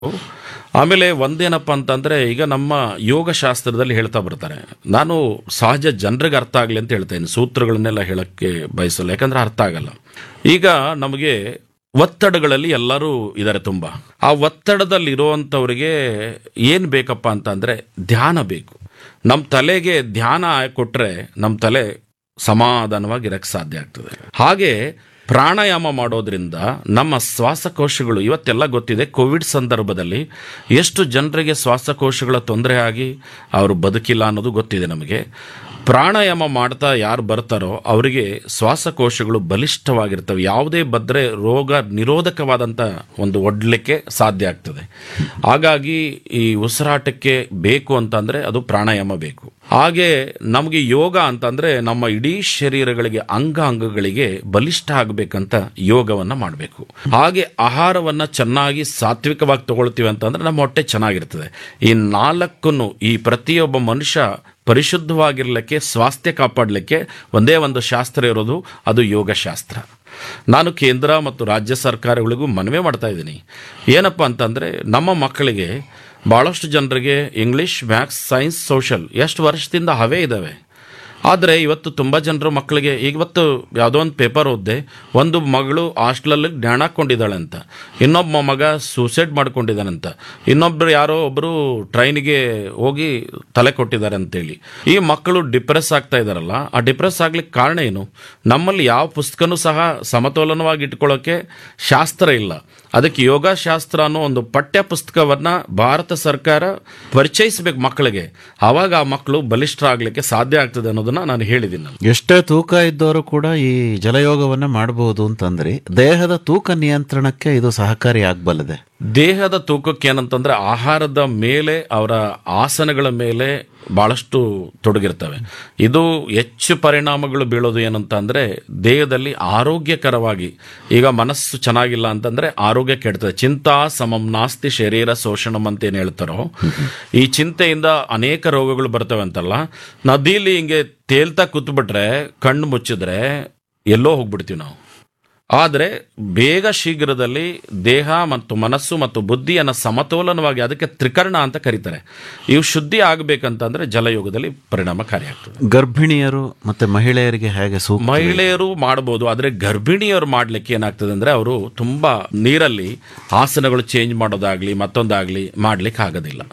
ಆಮೇಲೆ ಒಂದೇನಪ್ಪ ಅಂತಂದ್ರೆ ಈಗ ನಮ್ಮ ಯೋಗ ಶಾಸ್ತ್ರದಲ್ಲಿ ಹೇಳ್ತಾ ಬರ್ತಾರೆ ನಾನು ಸಹಜ ಜನರಿಗೆ ಅರ್ಥ ಆಗಲಿ ಅಂತ ಹೇಳ್ತೇನೆ ಸೂತ್ರಗಳನ್ನೆಲ್ಲ ಹೇಳಕ್ಕೆ ಬಯಸಲ್ಲ ಯಾಕಂದ್ರೆ ಅರ್ಥ ಆಗಲ್ಲ ಈಗ ನಮಗೆ ಒತ್ತಡಗಳಲ್ಲಿ ಎಲ್ಲರೂ ಇದ್ದಾರೆ ತುಂಬ ಆ ಒತ್ತಡದಲ್ಲಿ ಇರುವಂಥವ್ರಿಗೆ ಏನು ಬೇಕಪ್ಪ ಅಂತಂದ್ರೆ ಧ್ಯಾನ ಬೇಕು ನಮ್ಮ ತಲೆಗೆ ಧ್ಯಾನ ಕೊಟ್ರೆ ನಮ್ಮ ತಲೆ ಸಮಾಧಾನವಾಗಿ ಇರಕ್ಕೆ ಸಾಧ್ಯ ಆಗ್ತದೆ ಹಾಗೆ ಪ್ರಾಣಾಯಾಮ ಮಾಡೋದ್ರಿಂದ ನಮ್ಮ ಶ್ವಾಸಕೋಶಗಳು ಇವತ್ತೆಲ್ಲ ಗೊತ್ತಿದೆ ಕೋವಿಡ್ ಸಂದರ್ಭದಲ್ಲಿ ಎಷ್ಟು ಜನರಿಗೆ ಶ್ವಾಸಕೋಶಗಳ ತೊಂದರೆ ಆಗಿ ಅವರು ಬದುಕಿಲ್ಲ ಅನ್ನೋದು ಗೊತ್ತಿದೆ ನಮಗೆ ಪ್ರಾಣಾಯಾಮ ಮಾಡ್ತಾ ಯಾರು ಬರ್ತಾರೋ ಅವರಿಗೆ ಶ್ವಾಸಕೋಶಗಳು ಬಲಿಷ್ಠವಾಗಿರ್ತವೆ ಯಾವುದೇ ಬದ್ರೆ ರೋಗ ನಿರೋಧಕವಾದಂಥ ಒಂದು ಒಡ್ಲಿಕ್ಕೆ ಸಾಧ್ಯ ಆಗ್ತದೆ ಹಾಗಾಗಿ ಈ ಉಸಿರಾಟಕ್ಕೆ ಬೇಕು ಅಂತಂದ್ರೆ ಅದು ಪ್ರಾಣಾಯಾಮ ಬೇಕು ಹಾಗೆ ನಮಗೆ ಯೋಗ ಅಂತಂದ್ರೆ ನಮ್ಮ ಇಡೀ ಶರೀರಗಳಿಗೆ ಅಂಗ ಅಂಗಗಳಿಗೆ ಬಲಿಷ್ಠ ಆಗಬೇಕಂತ ಯೋಗವನ್ನ ಮಾಡಬೇಕು ಹಾಗೆ ಆಹಾರವನ್ನ ಚೆನ್ನಾಗಿ ಸಾತ್ವಿಕವಾಗಿ ತಗೊಳ್ತೀವಿ ಅಂತಂದ್ರೆ ನಮ್ಮ ಹೊಟ್ಟೆ ಚೆನ್ನಾಗಿರ್ತದೆ ಈ ನಾಲ್ಕನ್ನು ಈ ಪ್ರತಿಯೊಬ್ಬ ಮನುಷ್ಯ ಪರಿಶುದ್ಧವಾಗಿರ್ಲಿಕ್ಕೆ ಸ್ವಾಸ್ಥ್ಯ ಕಾಪಾಡಲಿಕ್ಕೆ ಒಂದೇ ಒಂದು ಶಾಸ್ತ್ರ ಇರೋದು ಅದು ಯೋಗ ಶಾಸ್ತ್ರ ನಾನು ಕೇಂದ್ರ ಮತ್ತು ರಾಜ್ಯ ಸರ್ಕಾರಗಳಿಗೂ ಮನವಿ ಮಾಡ್ತಾ ಇದ್ದೀನಿ ಏನಪ್ಪ ಅಂತಂದರೆ ನಮ್ಮ ಮಕ್ಕಳಿಗೆ ಭಾಳಷ್ಟು ಜನರಿಗೆ ಇಂಗ್ಲೀಷ್ ಮ್ಯಾಥ್ಸ್ ಸೈನ್ಸ್ ಸೋಷಲ್ ಎಷ್ಟು ವರ್ಷದಿಂದ ಹವೇ ಇದ್ದಾವೆ ಆದರೆ ಇವತ್ತು ತುಂಬ ಜನರು ಮಕ್ಕಳಿಗೆ ಇವತ್ತು ಯಾವುದೋ ಒಂದು ಪೇಪರ್ ಓದಿದೆ ಒಂದು ಮಗಳು ಹಾಸ್ಟೆಲಲ್ಲಿ ಜ್ಞಾನ ಹಾಕ್ಕೊಂಡಿದ್ದಾಳೆ ಅಂತ ಇನ್ನೊಬ್ಬ ಮಗ ಸೂಸೈಡ್ ಮಾಡ್ಕೊಂಡಿದ್ದಾನಂತ ಇನ್ನೊಬ್ರು ಯಾರೋ ಒಬ್ಬರು ಟ್ರೈನಿಗೆ ಹೋಗಿ ತಲೆ ಕೊಟ್ಟಿದ್ದಾರೆ ಅಂತೇಳಿ ಈ ಮಕ್ಕಳು ಡಿಪ್ರೆಸ್ ಆಗ್ತಾ ಇದ್ದಾರಲ್ಲ ಆ ಡಿಪ್ರೆಸ್ ಆಗ್ಲಿಕ್ಕೆ ಕಾರಣ ಏನು ನಮ್ಮಲ್ಲಿ ಯಾವ ಪುಸ್ತಕನೂ ಸಹ ಸಮತೋಲನವಾಗಿ ಇಟ್ಕೊಳ್ಳೋಕೆ ಶಾಸ್ತ್ರ ಇಲ್ಲ ಅದಕ್ಕೆ ಯೋಗ ಶಾಸ್ತ್ರ ಅನ್ನೋ ಒಂದು ಪಠ್ಯ ಪುಸ್ತಕವನ್ನ ಭಾರತ ಸರ್ಕಾರ ಪರಿಚಯಿಸಬೇಕು ಮಕ್ಕಳಿಗೆ ಆವಾಗ ಆ ಮಕ್ಕಳು ಬಲಿಷ್ಠರಾಗಲಿಕ್ಕೆ ಸಾಧ್ಯ ಆಗ್ತದೆ ಅನ್ನೋದನ್ನ ನಾನು ಹೇಳಿದ್ದೀನಿ ನಾನು ಎಷ್ಟೇ ತೂಕ ಇದ್ದವರು ಕೂಡ ಈ ಜಲಯೋಗವನ್ನ ಮಾಡಬಹುದು ಅಂತಂದ್ರೆ ದೇಹದ ತೂಕ ನಿಯಂತ್ರಣಕ್ಕೆ ಇದು ಸಹಕಾರಿ ಆಗ್ಬಲ್ಲದೆ ದೇಹದ ತೂಕಕ್ಕೆ ಏನಂತಂದ್ರೆ ಆಹಾರದ ಮೇಲೆ ಅವರ ಆಸನಗಳ ಮೇಲೆ ಬಹಳಷ್ಟು ತೊಡಗಿರ್ತವೆ ಇದು ಹೆಚ್ಚು ಪರಿಣಾಮಗಳು ಬೀಳೋದು ಏನಂತ ಅಂದ್ರೆ ದೇಹದಲ್ಲಿ ಆರೋಗ್ಯಕರವಾಗಿ ಈಗ ಮನಸ್ಸು ಚೆನ್ನಾಗಿಲ್ಲ ಅಂತಂದ್ರೆ ಆರೋಗ್ಯ ಕೆಡ್ತದೆ ಚಿಂತಾ ಸಮಂ ನಾಸ್ತಿ ಶರೀರ ಶೋಷಣಂ ಅಂತ ಏನು ಹೇಳ್ತಾರೋ ಈ ಚಿಂತೆಯಿಂದ ಅನೇಕ ರೋಗಗಳು ಬರ್ತವೆ ಅಂತಲ್ಲ ನದಿಲಿ ಹಿಂಗೆ ತೇಲ್ತಾ ಕೂತ್ಬಿಟ್ರೆ ಕಣ್ಣು ಮುಚ್ಚಿದ್ರೆ ಎಲ್ಲೋ ಹೋಗ್ಬಿಡ್ತೀವಿ ನಾವು ಆದರೆ ಬೇಗ ಶೀಘ್ರದಲ್ಲಿ ದೇಹ ಮತ್ತು ಮನಸ್ಸು ಮತ್ತು ಬುದ್ಧಿಯನ್ನು ಸಮತೋಲನವಾಗಿ ಅದಕ್ಕೆ ತ್ರಿಕರ್ಣ ಅಂತ ಕರೀತಾರೆ ಇವು ಶುದ್ಧಿ ಆಗಬೇಕಂತಂದ್ರೆ ಜಲಯೋಗದಲ್ಲಿ ಪರಿಣಾಮಕಾರಿಯಾಗ್ತದೆ ಗರ್ಭಿಣಿಯರು ಮತ್ತೆ ಮಹಿಳೆಯರಿಗೆ ಹೇಗೆ ಸೂಕ್ತ ಮಹಿಳೆಯರು ಮಾಡಬಹುದು ಆದರೆ ಗರ್ಭಿಣಿಯರು ಮಾಡ್ಲಿಕ್ಕೆ ಏನಾಗ್ತದೆ ಅಂದ್ರೆ ಅವರು ತುಂಬಾ ನೀರಲ್ಲಿ ಆಸನಗಳು ಚೇಂಜ್ ಮಾಡೋದಾಗ್ಲಿ ಮತ್ತೊಂದಾಗ್ಲಿ ಮಾಡ್ಲಿಕ್ಕೆ ಆಗೋದಿಲ್ಲ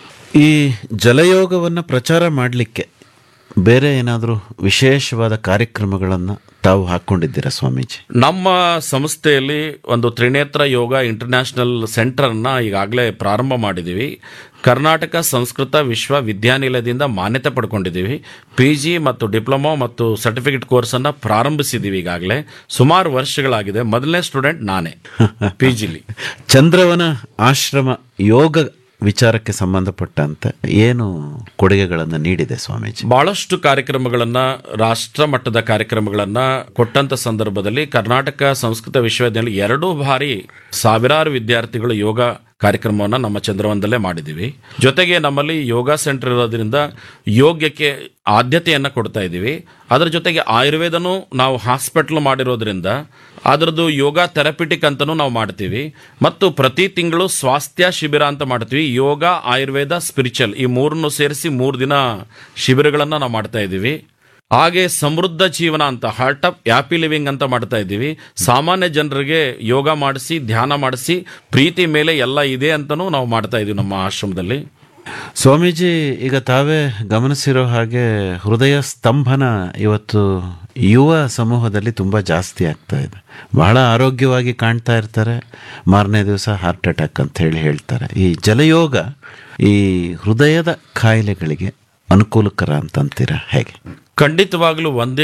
ಈ ಜಲಯೋಗವನ್ನ ಪ್ರಚಾರ ಮಾಡಲಿಕ್ಕೆ ಬೇರೆ ಏನಾದರೂ ವಿಶೇಷವಾದ ಕಾರ್ಯಕ್ರಮಗಳನ್ನ ತಾವು ಹಾಕೊಂಡಿದ್ದೀರಾ ಸ್ವಾಮೀಜಿ ನಮ್ಮ ಸಂಸ್ಥೆಯಲ್ಲಿ ಒಂದು ತ್ರಿನೇತ್ರ ಯೋಗ ಇಂಟರ್ನ್ಯಾಷನಲ್ ಸೆಂಟರ್ನ ಈಗಾಗಲೇ ಪ್ರಾರಂಭ ಮಾಡಿದ್ದೀವಿ ಕರ್ನಾಟಕ ಸಂಸ್ಕೃತ ವಿಶ್ವವಿದ್ಯಾನಿಲಯದಿಂದ ಮಾನ್ಯತೆ ಪಡ್ಕೊಂಡಿದ್ದೀವಿ ಪಿ ಜಿ ಮತ್ತು ಡಿಪ್ಲೊಮಾ ಮತ್ತು ಸರ್ಟಿಫಿಕೇಟ್ ಕೋರ್ಸನ್ನು ಪ್ರಾರಂಭಿಸಿದ್ದೀವಿ ಈಗಾಗಲೇ ಸುಮಾರು ವರ್ಷಗಳಾಗಿದೆ ಮೊದಲನೇ ಸ್ಟೂಡೆಂಟ್ ನಾನೇ ಪಿ ಜಿಲಿ ಚಂದ್ರವನ ಆಶ್ರಮ ಯೋಗ ವಿಚಾರಕ್ಕೆ ಸಂಬಂಧಪಟ್ಟಂತೆ ಏನು ಕೊಡುಗೆಗಳನ್ನು ನೀಡಿದೆ ಸ್ವಾಮೀಜಿ ಬಹಳಷ್ಟು ಕಾರ್ಯಕ್ರಮಗಳನ್ನ ರಾಷ್ಟ್ರ ಮಟ್ಟದ ಕಾರ್ಯಕ್ರಮಗಳನ್ನ ಕೊಟ್ಟಂತ ಸಂದರ್ಭದಲ್ಲಿ ಕರ್ನಾಟಕ ಸಂಸ್ಕೃತ ವಿಶ್ವವಿದ್ಯಾಲಯ ಎರಡೂ ಬಾರಿ ಸಾವಿರಾರು ವಿದ್ಯಾರ್ಥಿಗಳು ಯೋಗ ಕಾರ್ಯಕ್ರಮವನ್ನು ನಮ್ಮ ಚಂದ್ರವನದಲ್ಲೇ ಮಾಡಿದ್ದೀವಿ ಜೊತೆಗೆ ನಮ್ಮಲ್ಲಿ ಯೋಗ ಸೆಂಟರ್ ಇರೋದ್ರಿಂದ ಯೋಗ್ಯಕ್ಕೆ ಆದ್ಯತೆಯನ್ನು ಕೊಡ್ತಾ ಇದ್ದೀವಿ ಅದರ ಜೊತೆಗೆ ಆಯುರ್ವೇದನೂ ನಾವು ಹಾಸ್ಪಿಟಲ್ ಮಾಡಿರೋದ್ರಿಂದ ಅದರದ್ದು ಯೋಗ ಥೆರಪಿಟಿಕ್ ಅಂತಲೂ ನಾವು ಮಾಡ್ತೀವಿ ಮತ್ತು ಪ್ರತಿ ತಿಂಗಳು ಸ್ವಾಸ್ಥ್ಯ ಶಿಬಿರ ಅಂತ ಮಾಡ್ತೀವಿ ಯೋಗ ಆಯುರ್ವೇದ ಸ್ಪಿರಿಚುವಲ್ ಈ ಮೂರನ್ನು ಸೇರಿಸಿ ಮೂರು ದಿನ ಶಿಬಿರಗಳನ್ನು ನಾವು ಮಾಡ್ತಾ ಇದ್ದೀವಿ ಹಾಗೆ ಸಮೃದ್ಧ ಜೀವನ ಅಂತ ಹಾರ್ಟ್ ಆಫ್ ಹ್ಯಾಪಿ ಲಿವಿಂಗ್ ಅಂತ ಮಾಡ್ತಾ ಇದ್ದೀವಿ ಸಾಮಾನ್ಯ ಜನರಿಗೆ ಯೋಗ ಮಾಡಿಸಿ ಧ್ಯಾನ ಮಾಡಿಸಿ ಪ್ರೀತಿ ಮೇಲೆ ಎಲ್ಲ ಇದೆ ಅಂತಲೂ ನಾವು ಮಾಡ್ತಾ ಇದ್ದೀವಿ ನಮ್ಮ ಆಶ್ರಮದಲ್ಲಿ ಸ್ವಾಮೀಜಿ ಈಗ ತಾವೇ ಗಮನಿಸಿರೋ ಹಾಗೆ ಹೃದಯ ಸ್ತಂಭನ ಇವತ್ತು ಯುವ ಸಮೂಹದಲ್ಲಿ ತುಂಬ ಜಾಸ್ತಿ ಆಗ್ತಾ ಇದೆ ಬಹಳ ಆರೋಗ್ಯವಾಗಿ ಕಾಣ್ತಾ ಇರ್ತಾರೆ ಮಾರನೇ ದಿವಸ ಹಾರ್ಟ್ ಅಟ್ಯಾಕ್ ಅಂತ ಹೇಳಿ ಹೇಳ್ತಾರೆ ಈ ಜಲಯೋಗ ಈ ಹೃದಯದ ಕಾಯಿಲೆಗಳಿಗೆ ಅನುಕೂಲಕರ ಅಂತಂತೀರಾ ಹೇಗೆ ಖಂಡಿತವಾಗ್ಲೂ ಒಂದೇ